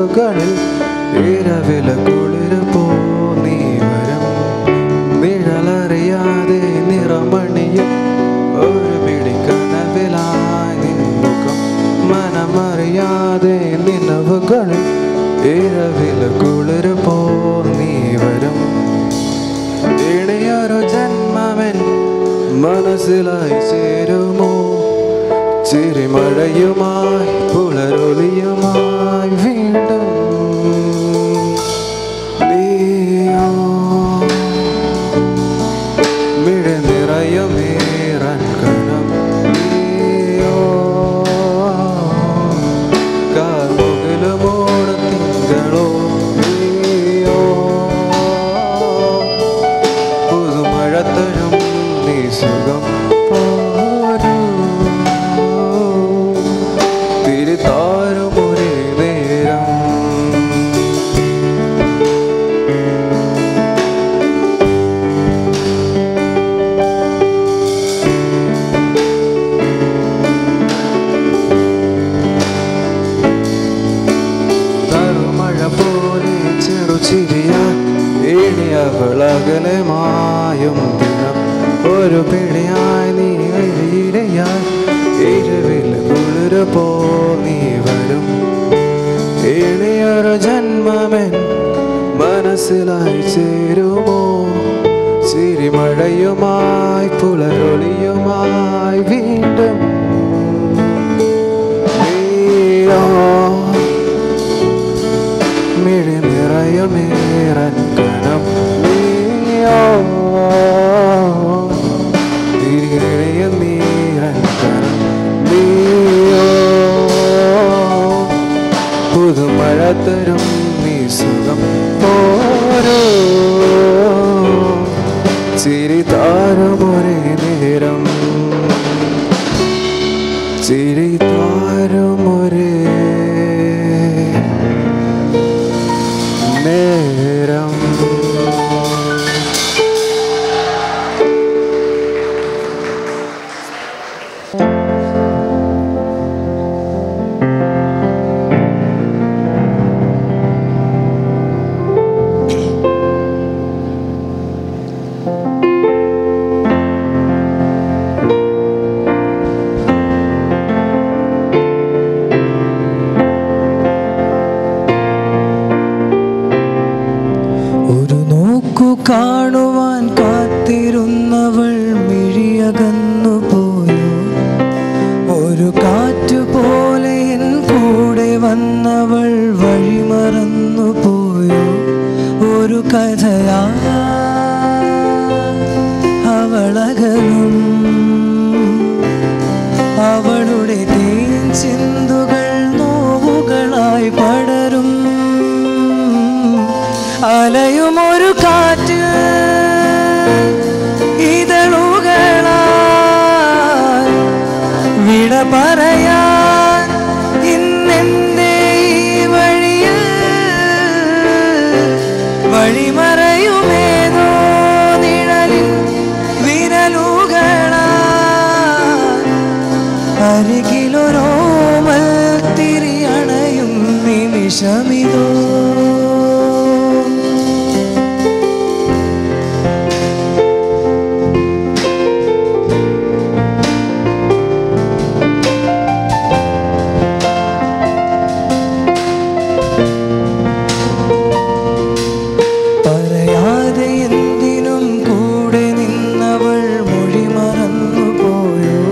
നിലവുകളിൽ ഇരവില കുളിര് പോ നീ വരും നിഴലറിയാതെ നിറമണിയും ഒരു പിടി കനവിലായി നിൻമുഖം മനമറിയാതെ നിലവുകളിൽ ഇരവില കുളിര് പോ നീ വരും ഇടയൊരു ജന്മവൻ മനസ്സിലായി ചേരുമോ ചിരിമഴയുമായി പുലരൊലിയുമായി വീണ്ടും നീയോ മിഴി നിറയുമേറാൻ കണം നീയോ കാർമുകിലുമോട തിങ്കളോ നീയോ പുതുമഴത്തരും നീ സുഖം പോരൂ തിരിതാരും ഒരേ നേരം തറുമഴ പോലെ ചെറുചിരിയാൻ ഇണിയവളകലെ മായും ദിനം ഒരു പിടിയായി നീ വഴിയിടയായി ഇരുവിൽ കുളിര് പോ നീ വരും ഇണിയൊരു ജന്മമെൻ മനസ്സിലായി ചേരുമോ ചിരിമഴയുമായി പുലരൊളിയുമായി വീണ്ടും നീയോ മിഴി നിറയുമേറൻ കണം നീയോ തിരികെയും നീരൻ കണം നീയോ പുതുമഴ തരും നീ സുഖം പോരോ ചിരി താരമൊരേ നേരം ചിരി താരമൊരേ നേരം ഒരു നോക്കു കാണുവാൻ കാത്തിരുന്നവൾ മിഴിയകന്നു പോയോ ഒരു കാറ്റു പോലെ എൻ കൂടെ വന്നവൾ വഴിമറന്നു പോയോ ഒരു കഥയാ അവളകലും അവളുടെ തേൻ ചിന്തുകൾ നോവുകളായി പടരും അലയുമൊരു കാറ്റ് ഇതളുകളായി വിട പറയാൻ ഇന്നെന്റെ ഈ വഴിയിൽ വഴിമറയുമേതോ നിഴലിൽ വിരലുകളായി അരികിലൊരോമൽ തിരിയണയും നിമിഷമിതോ പറയാതെ എന്തിനും കൂടെ നിന്നവൾ മൊഴി മറന്നു പോയോ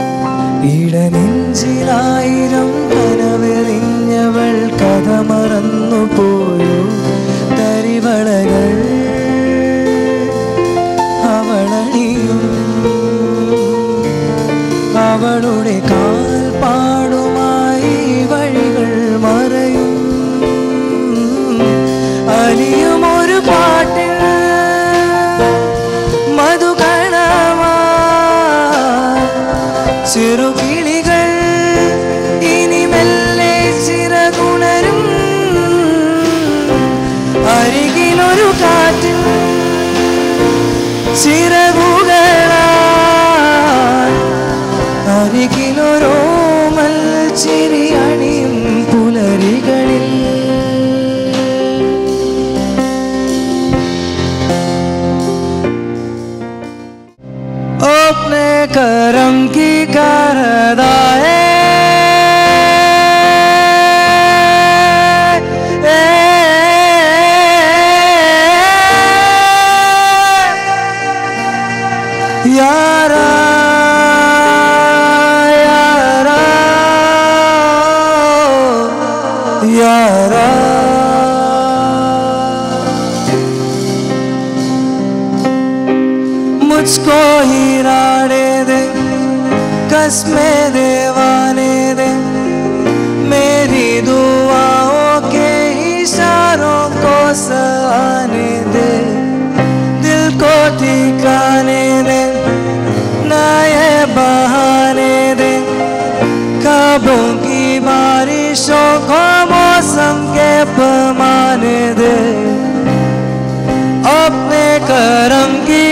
ഇടനെഞ്ചിലായിരം കനവെറിഞ്ഞവൾ കഥ മറന്നു പോയോ തരിവളകൾ അവളണിയും അവളുടെ കാൽപ്പാടുമായി വഴികൾ മറയും അലിയുമൊരു പാട്ടിൽ മധുകണമാ ചെറുകിളികൾ ഇനി മെല്ലെ ചിറകുണരും അരികിലൊരു കാറ്റിൽ ചിറകുകളാൽ അരികിലൊരോമൽ ചിരി അണിയും പുലരികളിൽ यारा यारा यारा मुझको ही राड़े दे कसमे देवाने दे मेरी दुआओं के इशारों को सहाने दे दिल को ठिकाने दे नए बहाने दे खाबों की बारिशों को मौसम के पैमाने दे अपने करम की